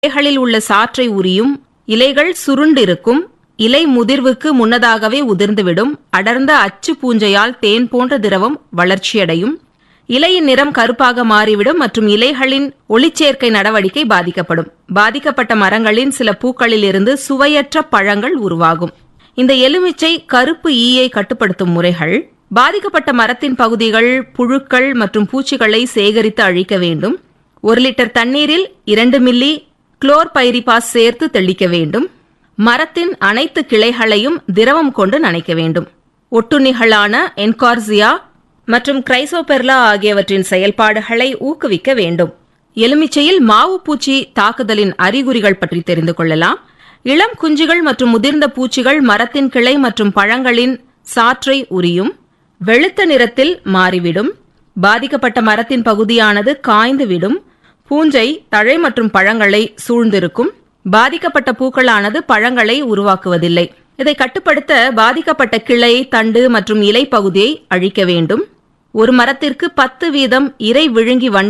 இலைகளில் உள்ள சாற்றை உரியும் இலைகள் சுருண்டிருக்கும் இலை முதிர்வுக்கு முன்னதாகவே உதிர்ந்துவிடும் அடர்ந்த அச்சு பூஞ்சையால் தேன் போன்ற திரவம் வளர்ச்சியடையும் இலையின் நிறம் கருப்பாக மாறிவிடும் மற்றும் இலைகளின் ஒளிச்சேர்க்கை நடவடிக்கை பாதிக்கப்படும் பாதிக்கப்பட்ட மரங்களின் சில பூக்களில் இருந்து சுவையற்ற பழங்கள் உருவாகும் இந்த எலுமிச்சை கருப்பு ஈயை கட்டுப்படுத்தும் முறைகள் பாதிக்கப்பட்ட மரத்தின் பகுதிகள் புழுக்கள் மற்றும் பூச்சிகளை சேகரித்து அழிக்க வேண்டும் ஒரு லிட்டர் தண்ணீரில் இரண்டு மில்லி குளோர்பைரிபாஸ் சேர்த்து தெளிக்க வேண்டும் மரத்தின் அனைத்து கிளைகளையும் திரவம் கொண்டு நனைக்க வேண்டும் ஒட்டுண்ணிகளான என்கார்சியா மற்றும் கிரைசோபெர்லா ஆகியவற்றின் செயல்பாடுகளை ஊக்குவிக்க வேண்டும் எலுமிச்சையில் மாவு பூச்சி தாக்குதலின் அறிகுறிகள் பற்றி தெரிந்து கொள்ளலாம் இளம் குஞ்சுகள் மற்றும் முதிர்ந்த பூச்சிகள் மரத்தின் கிளை மற்றும் பழங்களின் சாற்றை உரியும் வெளுத்த நிறத்தில் மாறிவிடும் பாதிக்கப்பட்ட மரத்தின் பகுதியானது காய்ந்து விடும் பூஞ்சை தழை மற்றும் பழங்களை சூழ்ந்திருக்கும் பாதிக்கப்பட்ட பூக்களானது பழங்களை உருவாக்குவதில்லை இதை கட்டுப்படுத்த பாதிக்கப்பட்ட கிளை தண்டு மற்றும் இலை பகுதியை அழிக்க வேண்டும் ஒரு மரத்திற்கு பத்து வீதம் இறை விழுங்கி வண்டு